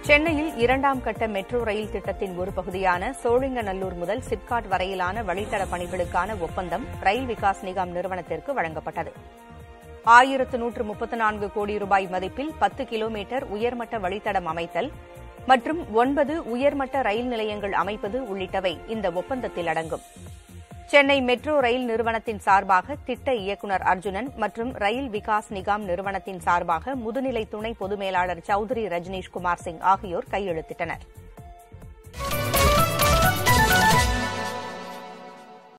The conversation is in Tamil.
சென்னையில் இரண்டாம் கட்ட மெட்ரோ ரயில் திட்டத்தின் ஒரு பகுதியான சோழிங்கநல்லூர் முதல் சிப்காட் வரையிலான வழித்தட பணிகளுக்கான ஒப்பந்தம் ரயில் விகாஸ் நிகாம் நிறுவனத்திற்கு வழங்கப்பட்டது ஆயிரத்து நூற்று முப்பத்து நான்கு கோடி ரூபாய் மதிப்பில் பத்து கிலோமீட்டர் உயர்மட்ட வழித்தடம் அமைத்தல் மற்றும் ஒன்பது உயர்மட்ட ரயில் நிலையங்கள் அமைப்பது உள்ளிட்டவை இந்த ஒப்பந்தத்தில் அடங்கும் சென்னை மெட்ரோ ரயில் நிறுவனத்தின் சார்பாக திட்ட இயக்குநர் அர்ஜுனன் மற்றும் ரயில் விகாஸ் நிகாம் நிறுவனத்தின் சார்பாக முதுநிலை துணை பொது மேலாளர் சௌத்ரி ரஜினீஷ் குமார் சிங் ஆகியோர் கையெழுத்திட்டனர்